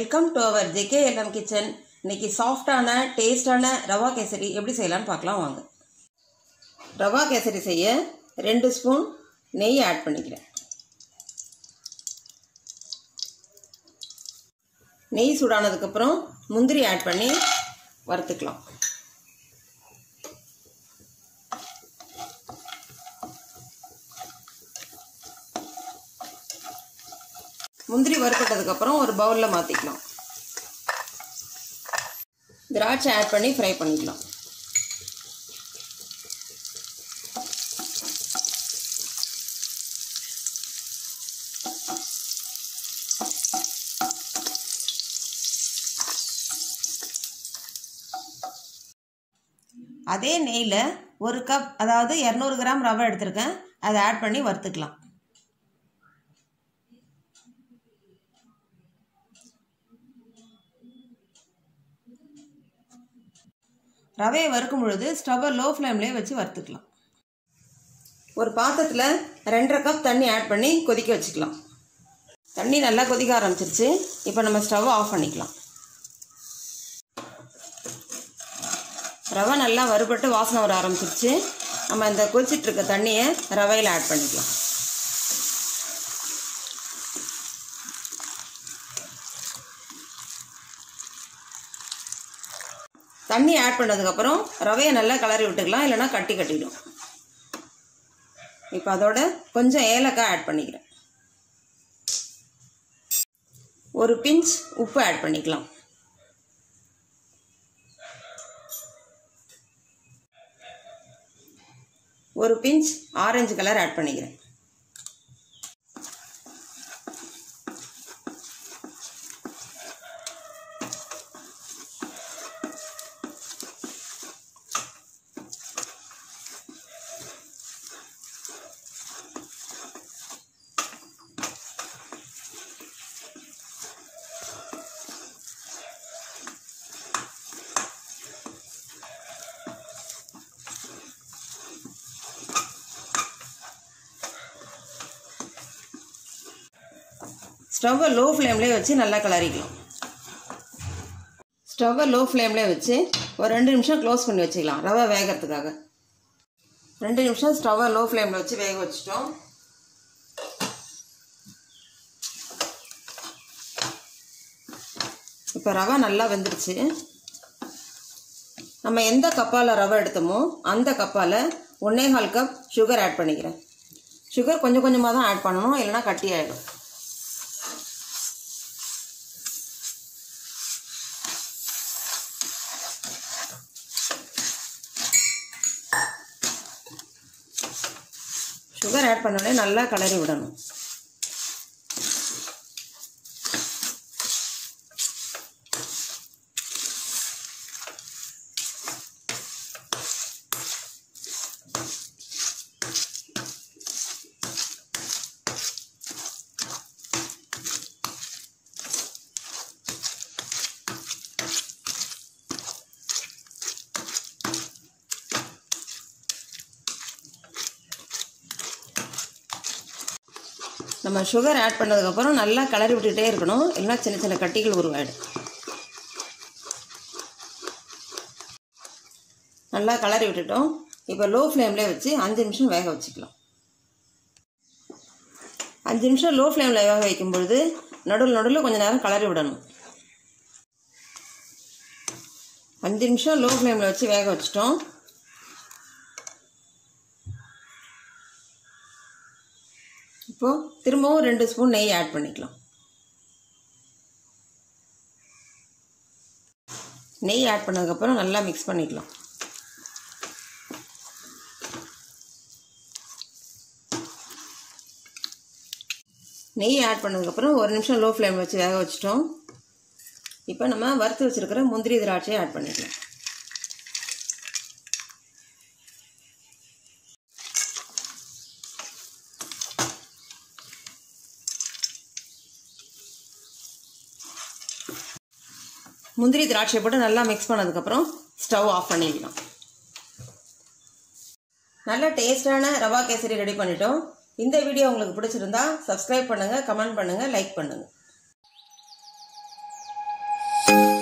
welcome to our JK LM kitchen இன்னைக்கு சாஃப்டான டேஸ்டான ரவா கேசரி எப்படி செய்யலாம்னு பார்க்கலாம் வாங்க ரவா கேசரி செய்ய ரெண்டு ஸ்பூன் நெய் ஆட் பண்ணிக்கிறேன் நெய் சூடானதுக்கப்புறம் முந்திரி ஆட் பண்ணி வறுத்துக்கலாம் முந்திரி வறுப்பட்டதுக்கப்புறம் ஒரு பவுலில் மாற்றிக்கலாம் திராட்சை ஆட் பண்ணி ஃப்ரை பண்ணிக்கலாம் அதே நெய்யில் ஒரு கப் அதாவது இரநூறு கிராம் ரவை எடுத்திருக்கேன் அதை ஆட் பண்ணி வறுத்துக்கலாம் ரவையை வறுக்கும் பொழுது ஸ்டவ்வை லோ ஃப்ளேம்லேயே வச்சு வறுத்துக்கலாம் ஒரு பாத்திரத்தில் ரெண்டரை கப் தண்ணி ஆட் பண்ணி கொதிக்க வச்சுக்கலாம் தண்ணி நல்லா கொதிக்க ஆரம்பிச்சிருச்சு இப்போ நம்ம ஸ்டவ்வை ஆஃப் பண்ணிக்கலாம் ரவை நல்லா வறுபட்டு வாசனை வர ஆரம்பிச்சிருச்சு நம்ம இந்த கொதிச்சிட்ருக்க தண்ணியை ரவையில் ஆட் பண்ணிக்கலாம் தண்ணி ஆட் பண்ணதுக்கப்புறம் ரவையை நல்லா கிளறி விட்டுக்கலாம் இல்லைனா கட்டி கட்டிடும் இப்போ அதோட கொஞ்சம் ஏலக்காய் ஆட் பண்ணிக்கிறேன் ஒரு பிஞ்ச் உப்பு ஆட் பண்ணிக்கலாம் ஒரு பிஞ்ச் ஆரஞ்சு கலர் ஆட் பண்ணிக்கிறேன் ஸ்டவ்வை லோ ஃப்ளேம்லேயே வச்சு நல்லா கிளறிக்கலாம் ஸ்டவ்வை லோ ஃப்ளேம்லேயே வச்சு ஒரு ரெண்டு நிமிஷம் க்ளோஸ் பண்ணி வச்சுக்கலாம் ரவை வேகிறதுக்காக ரெண்டு நிமிஷம் ஸ்டவ்வை லோ ஃப்ளேமில் வச்சு வேக வச்சுட்டோம் இப்போ ரவை நல்லா வெந்துருச்சு நம்ம எந்த கப்பால் ரவை எடுத்தோமோ அந்த கப்பால் ஒன்றே கால் கப் சுகர் ஆட் பண்ணிக்கிறேன் சுகர் கொஞ்சம் கொஞ்சமாக தான் ஆட் பண்ணணும் இல்லைனா கட்டி ஆகிடும் சுகர் ஆட் பண்ணோடனே நல்லா கலரி விடணும் நம்ம சுகர் ஆட் பண்ணதுக்கப்புறம் நல்லா கலரி விட்டுகிட்டே இருக்கணும் இல்லைனா சின்ன சின்ன கட்டிகள் உருவாயிடும் நல்லா கலரி விட்டுட்டோம் இப்போ லோ ஃப்ளேம்லேயே வச்சு அஞ்சு நிமிஷம் வேக வச்சுக்கலாம் அஞ்சு நிமிஷம் லோ ஃப்ளேமில் வேக வைக்கும் பொழுது நடுவில் நடுவில் கொஞ்சம் நேரம் கலரி விடணும் அஞ்சு நிமிஷம் லோ ஃப்ளேமில் வச்சு வேக வச்சிட்டோம் இப்போது திரும்பவும் ரெண்டு ஸ்பூன் நெய் ஆட் பண்ணிக்கலாம் நெய் ஆட் பண்ணதுக்கப்புறம் நல்லா மிக்ஸ் பண்ணிக்கலாம் நெய் ஆட் பண்ணதுக்கப்புறம் ஒரு நிமிஷம் லோ ஃப்ளேம் வச்சு வேக வச்சிட்டோம் இப்போ நம்ம வறுத்து வச்சுருக்கிற முந்திரி திராட்சையை ஆட் பண்ணிக்கலாம் முந்திரி திராட்சை போட்டு நல்லா மிக்ஸ் பண்ணதுக்கப்புறம் ஸ்டவ் ஆஃப் பண்ணிடலாம் நல்ல டேஸ்டான ரவா கேசரி ரெடி பண்ணிட்டோம் இந்த வீடியோ உங்களுக்கு பிடிச்சிருந்தா சப்ஸ்கிரைப் பண்ணுங்கள் கமெண்ட் பண்ணுங்கள் லைக் பண்ணுங்கள் வச்சுக்கலாம்